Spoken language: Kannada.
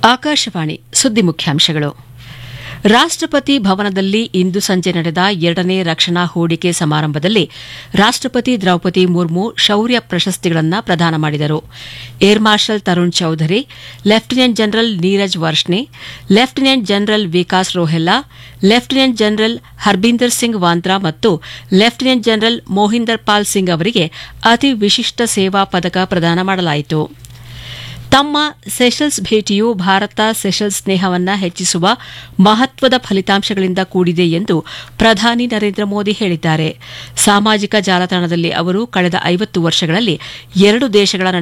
ಆಕಾಶವಾಣಿ ಸುದ್ದಿ ಮುಖ್ಯಾಂಶಗಳು ರಾಷ್ಟಪತಿ ಭವನದಲ್ಲಿ ಇಂದು ಸಂಜೆ ನಡೆದ ಎರಡನೇ ರಕ್ಷಣಾ ಹೂಡಿಕೆ ಸಮಾರಂಭದಲ್ಲಿ ರಾಷ್ಟಪತಿ ದ್ರೌಪದಿ ಮುರ್ಮು ಶೌರ್ಯ ಪ್ರಶಸ್ತಿಗಳನ್ನು ಪ್ರದಾನ ಮಾಡಿದರು air marshal Tarun Chaudhary lieutenant general Neeraj Varshney lieutenant general Vikas Rohella lieutenant general Harbinder Singh Vantra ಮತ್ತು ಲೆಫ್ಟಿನೆಂಟ್ ಜನರಲ್ ಮೋಹಿಂದರ್ ಪಾಲ್ ಸಿಂಗ್ ಅವರಿಗೆ ಅತಿ ವಿಶಿಷ್ಟ ಸೇವಾ ಪದಕ ಪ್ರದಾನ ಮಾಡಲಾಯಿತು ತಮ್ಮ ಸೆಷಲ್ಸ್ ಭೇಟಿಯು ಭಾರತ ಸೆಷಲ್ಸ್ ಸ್ನೇಹವನ್ನು ಹೆಚ್ಚಿಸುವ ಮಹತ್ವದ ಫಲಿತಾಂಶಗಳಿಂದ ಕೂಡಿದೆ ಎಂದು ಪ್ರಧಾನಿ ನರೇಂದ್ರ ಮೋದಿ ಹೇಳಿದ್ದಾರೆ ಸಾಮಾಜಿಕ ಜಾಲತಾಣದಲ್ಲಿ ಅವರು ಕಳೆದ ಐವತ್ತು ವರ್ಷಗಳಲ್ಲಿ ಎರಡು ದೇಶಗಳ